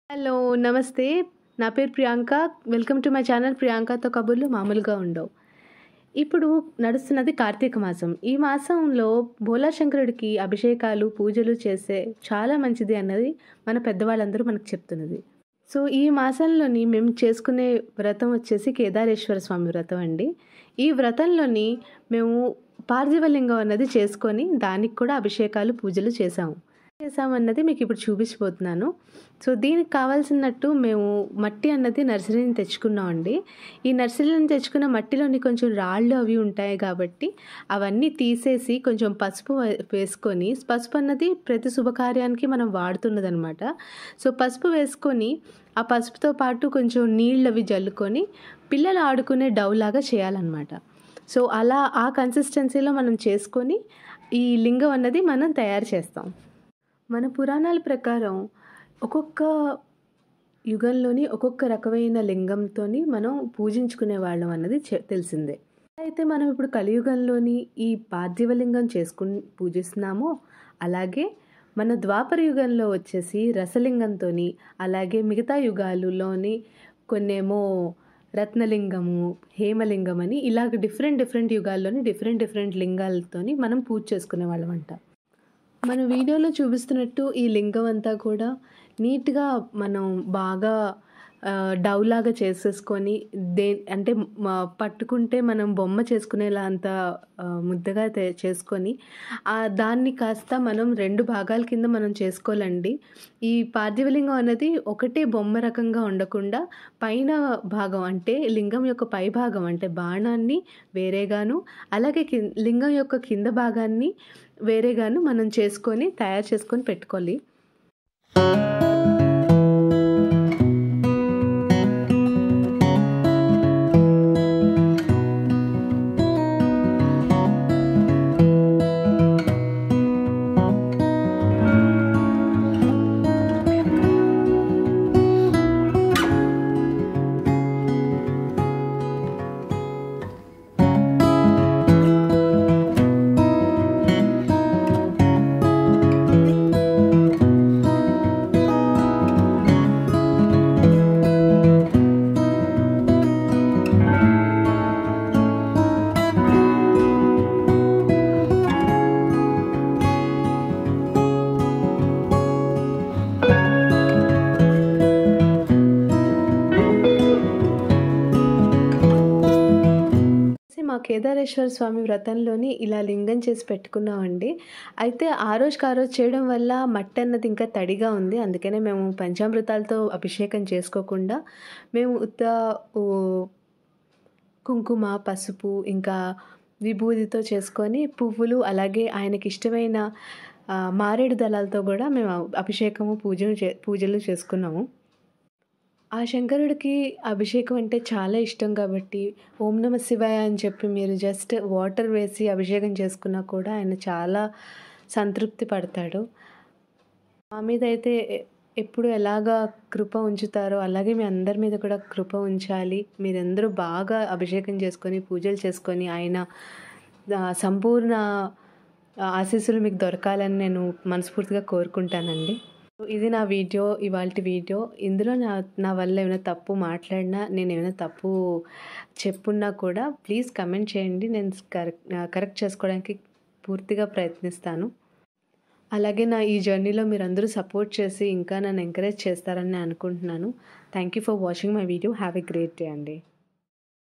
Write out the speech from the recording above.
hello నమస్తే నా పేరు Priyanka welcome to my channel ప్రియాంకతో కబుర్లు మామూలుగా ఉండవు ఇప్పుడు నడుస్తున్నది కార్తీక మాసం ఈ మాసంలో భోలా శంకరుడికి అభిషేకాలు పూజలు చేస్తే చాలా మంచిది అన్నది మన పెద్దవాళ్ళందరూ మనకు చెప్తున్నది సో ఈ మాసంలోని మేము చేసుకునే వ్రతం వచ్చేసి కేదారేశ్వర స్వామి వ్రతం అండి ఈ వ్రతంలోని మేము పార్థివలింగం అన్నది చేసుకొని దానికి కూడా అభిషేకాలు పూజలు చేసాము చేసామన్నది మీకు ఇప్పుడు చూపించబోతున్నాను సో దీనికి కావాల్సినట్టు మేము మట్టి అన్నది నర్సరీని తెచ్చుకున్నామండి ఈ నర్సరీని తెచ్చుకున్న మట్టిలోని కొంచెం రాళ్ళు అవి ఉంటాయి కాబట్టి అవన్నీ తీసేసి కొంచెం పసుపు వేసుకొని పసుపు అన్నది ప్రతి శుభకార్యానికి మనం వాడుతున్నది అనమాట సో పసుపు వేసుకొని ఆ పసుపుతో పాటు కొంచెం నీళ్ళు అవి జల్లుకొని పిల్లలు ఆడుకునే డౌలాగా చేయాలన్నమాట సో అలా ఆ కన్సిస్టెన్సీలో మనం చేసుకొని ఈ లింగం అన్నది మనం తయారు చేస్తాం మన పురాణాల ప్రకారం ఒక్కొక్క యుగంలోని ఒక్కొక్క రకమైన లింగంతో మనం పూజించుకునే వాళ్ళం అన్నది తెలిసిందే అయితే మనం ఇప్పుడు కలియుగంలోని ఈ పార్థివలింగం చేసుకుని పూజిస్తున్నామో అలాగే మన ద్వాపర యుగంలో వచ్చేసి రసలింగంతో అలాగే మిగతా యుగాలులోని కొన్నేమో రత్నలింగము హేమలింగం అని ఇలాగ డిఫరెంట్ డిఫరెంట్ యుగాల్లోని డిఫరెంట్ డిఫరెంట్ లింగాలతోని మనం పూజ చేసుకునే వాళ్ళం అంట మన వీడియోలో చూపిస్తున్నట్టు ఈ లింగం అంతా కూడా నీట్గా మనం బాగా డౌలాగా చేసేసుకొని దే అంటే పట్టుకుంటే మనం బొమ్మ చేసుకునేలా అంత ముద్దగా చేసుకొని దాన్ని కాస్త మనం రెండు భాగాల కింద మనం చేసుకోవాలండి ఈ పార్థివలింగం అనేది ఒకటే బొమ్మ రకంగా ఉండకుండా పైన భాగం అంటే లింగం యొక్క పై భాగం అంటే బాణాన్ని వేరేగాను అలాగే లింగం యొక్క కింద భాగాన్ని వేరేగాను మనం చేసుకొని తయారు చేసుకొని పెట్టుకోవాలి మా కేదారేశ్వర స్వామి వ్రతంలోని ఇలా లింగం చేసి పెట్టుకున్నామండి అయితే ఆ రోజుకి ఆ రోజు చేయడం వల్ల మట్టి అన్నది ఇంకా తడిగా ఉంది అందుకనే మేము పంచామృతాలతో అభిషేకం చేసుకోకుండా మేము ఉత్త కుంకుమ పసుపు ఇంకా విభూతితో చేసుకొని పువ్వులు అలాగే ఆయనకి ఇష్టమైన మారేడు దళాలతో కూడా మేము అభిషేకము పూజలు చే పూజలు చేసుకున్నాము ఆ శంకరుడికి అభిషేకం అంటే చాలా ఇష్టం కాబట్టి ఓం నమ శివాయ అని చెప్పి మీరు జస్ట్ వాటర్ వేసి అభిషేకం చేసుకున్నా కూడా ఆయన చాలా సంతృప్తి పడతాడు మా మీద అయితే ఎప్పుడు ఎలాగా కృప ఉంచుతారో అలాగే మీ అందరి మీద కూడా కృప ఉంచాలి మీరందరూ బాగా అభిషేకం చేసుకొని పూజలు చేసుకొని ఆయన సంపూర్ణ ఆశీస్సులు మీకు దొరకాలని నేను మనస్ఫూర్తిగా కోరుకుంటానండి ఇది నా వీడియో ఇవాళ వీడియో ఇందులో నా నా వల్ల ఏమైనా తప్పు మాట్లాడినా నేను ఏమైనా తప్పు చెప్పున్నా కూడా ప్లీజ్ కమెంట్ చేయండి నేను కరెక్ట్ కరెక్ట్ చేసుకోవడానికి పూర్తిగా ప్రయత్నిస్తాను అలాగే నా ఈ జర్నీలో మీరు అందరూ సపోర్ట్ చేసి ఇంకా నన్ను ఎంకరేజ్ చేస్తారని నేను అనుకుంటున్నాను thank you for watching my video have a great day అండి